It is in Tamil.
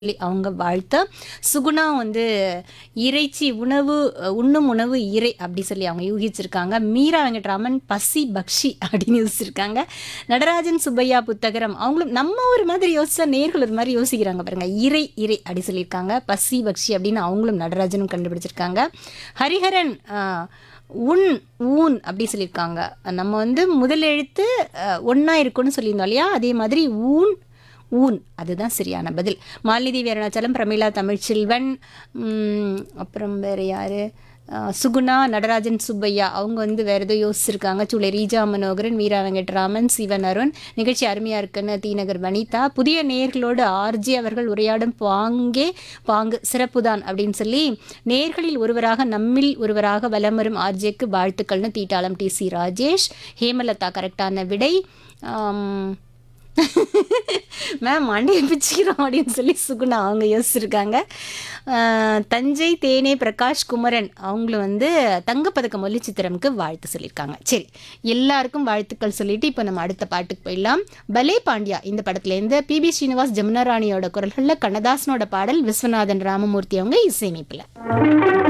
சொல்லி அவங்க வாழ்த்த சுகுணா வந்து இறைச்சி உணவு அஹ், உண்ணும் உணவு இறை அப்படி சொல்லி அவங்க யூகிச்சிருக்காங்க மீரா வெங்கட்ராமன் பசி பக்ஷி அப்படின்னு யோசிச்சிருக்காங்க நடராஜன் சுப்பையா புத்தகரம் அவங்களும் நம்ம ஒரு மாதிரி யோசிச்சா நேர்கள் ஒரு மாதிரி யோசிக்கிறாங்க பாருங்க இறை இறை அப்படி சொல்லியிருக்காங்க பசி பக்ஷி அப்படின்னு அவங்களும் நடராஜனும் கண்டுபிடிச்சிருக்காங்க ஹரிஹரன் ஆஹ், உன் ஊன் அப்படி சொல்லியிருக்காங்க நம்ம வந்து முதல் எழுத்து ஒன்றா இருக்குன்னு சொல்லியிருந்தோம் இல்லையா அதே மாதிரி ஊன் ஊன் அதுதான் சரியான பதில் மாலினி அருணாச்சலம் பிரமிளா தமிழ்ச்செல்வன் உம், அப்புறம் வேறு யார் சுகுணா நடராஜன் சுப்பையா அவங்க வந்து வேறு ஏதோ யோசிச்சிருக்காங்க சூளை ரீஜா மனோகரன் வீரா வெங்கட்ராமன் சிவன் அருண் நிகழ்ச்சி அருமையாக இருக்குன்னு தீநகர் வனிதா புதிய நேர்களோடு ஆர்ஜி அவர்கள் உரையாடும் பாங்கே பாங்கு சிறப்புதான் அப்படின்னு சொல்லி நேர்களில் ஒருவராக நம்மில் ஒருவராக வலம் வரும் ஆர்ஜேக்கு வாழ்த்துக்கள்னு தீட்டாளம் டி சி ராஜேஷ் ஹேமலதா கரெக்டான விடை ஆம், மேம் மண்டையை பிச்சுக்கிறோம் அப்படின்னு சொல்லி சுகுணா அவங்க யோசிச்சிருக்காங்க ஆஹ், தஞ்சை தேனே பிரகாஷ் குமரன் அவங்களும் வந்து தங்கப்பதக்கம் ஒலி சித்திரமுக்கு வாழ்த்து சொல்லியிருக்காங்க சரி எல்லாருக்கும் வாழ்த்துக்கள் சொல்லிட்டு இப்போ நம்ம அடுத்த பாட்டுக்கு போயிடலாம் பலே பாண்டியா இந்த படத்துலேருந்து பிபி ஸ்ரீனிவாஸ் ஜமுனா ராணியோட குரல்களில் கண்ணதாசனோட பாடல் விஸ்வநாதன் ராமமூர்த்தி அவங்க இசையமைப்பில்